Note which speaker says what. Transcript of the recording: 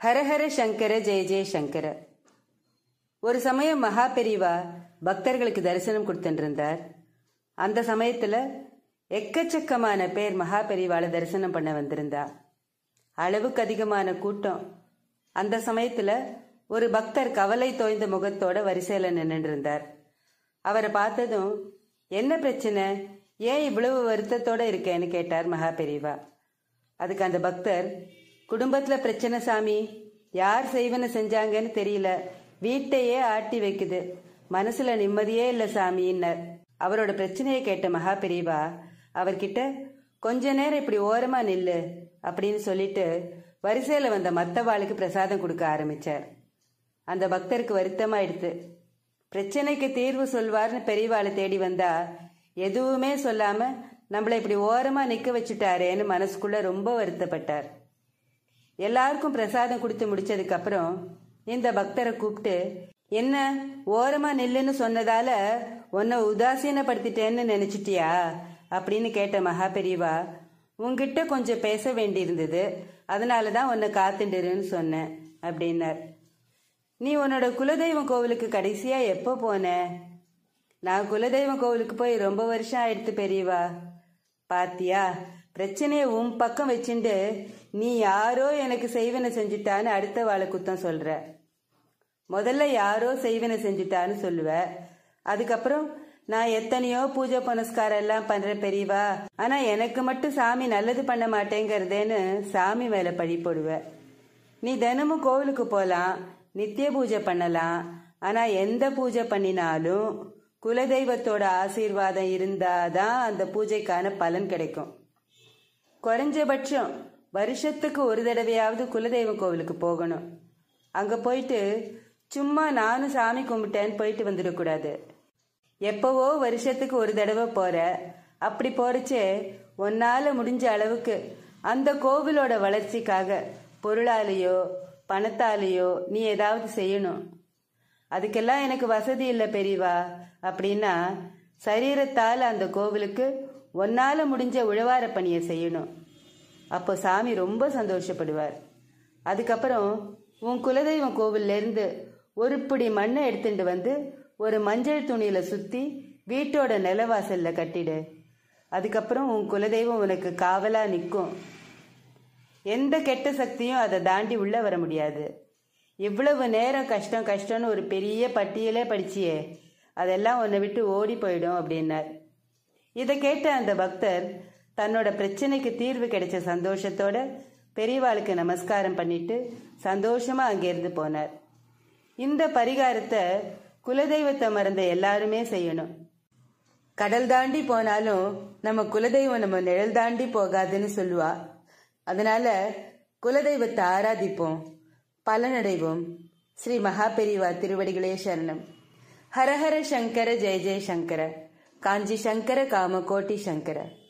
Speaker 1: ஹரஹர சங்கர ஜெய ஜெய சங்கர ஒரு சமயம் மகா பெரிவா பக்தர்களுக்கு தரிசனம் கொடுத்துட்டு அந்த சமயத்துல எக்கச்சக்கமான பேர் மகா பெரிவாளை தரிசனம் பண்ண வந்திருந்தா அளவுக்கு அதிகமான கூட்டம் அந்த சமயத்துல ஒரு பக்தர் கவலை தோய்ந்த முகத்தோட வரிசையில நின்றுட்டு இருந்தார் அவரை பார்த்ததும் என்ன பிரச்சனை ஏன் இவ்வளவு வருத்தத்தோட இருக்கேன்னு கேட்டார் மகா பெரிவா அதுக்கு அந்த பக்தர் குடும்பத்துல பிரச்சனை சாமி யார் செய்வன செஞ்சாங்கன்னு தெரியல வீட்டையே ஆட்டி வைக்குது மனசுல நிம்மதியே இல்ல சாமின்னர் அவரோட பிரச்சனையை கேட்ட மகா பெரியவா அவர்கிட்ட கொஞ்ச நேரம் இப்படி ஓரமா நில்லு அப்படின்னு சொல்லிட்டு வரிசையில வந்த மத்தவாளுக்கு பிரசாதம் கொடுக்க ஆரம்பிச்சார் அந்த பக்தருக்கு வருத்தமாயிடுத்து பிரச்சனைக்கு தீர்வு சொல்வார்னு பெரியவாளை தேடி வந்தா எதுவுமே சொல்லாம நம்மள இப்படி ஓரமா நிக்க வச்சுட்டாரேன்னு மனசுக்குள்ள ரொம்ப வருத்தப்பட்டார் எல்லாருக்கும் பிரசாதம் கொடுத்து முடிச்சதுக்கு அப்புறம் இந்த பக்தரை கூப்பிட்டு என்ன ஓரமா நில்லுன்னு சொன்னதால உன்னை உதாசீனப்படுத்திட்டேன்னு நினைச்சிட்டியா அப்படின்னு கேட்ட மகா பெரியவா உன்கிட்ட கொஞ்சம் பேச வேண்டியிருந்தது அதனால தான் உன்னை காத்துண்டுருன்னு சொன்னேன் அப்படின்னார் நீ உன்னோட குலதெய்வம் கோவிலுக்கு கடைசியா எப்போ போன நான் குலதெய்வம் கோவிலுக்கு போய் ரொம்ப வருஷம் ஆயிடுத்து பெரியவா பாத்தியா பிரச்சனையை உன் பக்கம் வச்சுண்டு நீ யாரோ எனக்கு செய்வன செஞ்சுட்டான்னு அடுத்த வாழை குத்தம் சொல்ற முதல்ல யாரோ செய்வன செஞ்சுட்டான்னு சொல்லுவ அதுக்கப்புறம் நான் எத்தனையோ பூஜை புனஸ்காரம் எல்லாம் பண்றேன் பெரியவா ஆனா எனக்கு மட்டும் சாமி நல்லது பண்ண மாட்டேங்கிறதேன்னு சாமி மேல பழி போடுவ நீ தினமும் கோவிலுக்கு போலாம் நித்திய பூஜை பண்ணலாம் ஆனா எந்த பூஜை பண்ணினாலும் குலதெய்வத்தோட ஆசீர்வாதம் இருந்தாதான் அந்த பூஜைக்கான பலன் கிடைக்கும் குறைஞ்சபட்சம் வருஷத்துக்கு ஒரு தடவையாவது குலதெய்வம் கோவிலுக்கு போகணும் அங்க போயிட்டு சும்மா நானும் சாமி கும்பிட்டேன்னு போயிட்டு வந்துடக்கூடாது எப்பவோ வருஷத்துக்கு ஒரு தடவை போற அப்படி போறச்சே உன்னால முடிஞ்ச அளவுக்கு அந்த கோவிலோட வளர்ச்சிக்காக பொருளாலேயோ பணத்தாலேயோ நீ ஏதாவது செய்யணும் அதுக்கெல்லாம் எனக்கு வசதி இல்லை பெரியவா அப்படின்னா சரீரத்தால் அந்த கோவிலுக்கு ஒன்னால முடிஞ்ச உழவார பணியை செய்யணும் அப்போ சாமி ரொம்ப சந்தோஷப்படுவார் அதுக்கப்புறம் உன் குலதெய்வம் கோவில்ல இருந்து ஒரு பிடி மண்ணை எடுத்துட்டு வந்து ஒரு மஞ்சள் துணியில சுத்தி வீட்டோட நிலவாசல்ல கட்டிடு அதுக்கப்புறம் உன் குலதெய்வம் உனக்கு காவலா நிற்கும் எந்த கெட்ட சக்தியும் அதை தாண்டி உள்ள வர முடியாது இவ்வளவு நேரம் கஷ்டம் கஷ்டம்னு ஒரு பெரிய பட்டியலே படிச்சியே அதெல்லாம் உன்னை விட்டு ஓடி போயிடும் அப்படின்னார் இதை கேட்ட அந்த பக்தர் தன்னோட பிரச்சனைக்கு தீர்வு கிடைச்ச சந்தோஷத்தோட பெரியவாளுக்கு நமஸ்காரம் பண்ணிட்டு சந்தோஷமா அங்கிருந்து போனார் இந்த பரிகாரத்தை குலதெய்வத்தை மறந்த எல்லாருமே செய்யணும் கடல் தாண்டி போனாலும் நம்ம குலதெய்வம் நம்ம நிழல் தாண்டி போகாதுன்னு சொல்லுவா அதனால குலதெய்வத்தை ஆராதிப்போம் பலனடைவோம் ஸ்ரீ மகாபெரிவா திருவடிகளே சரணம் ஹரஹர சங்கர ஜெய ஜெய சங்கர காஞ்சி சங்கர காம கோட்டி சங்கர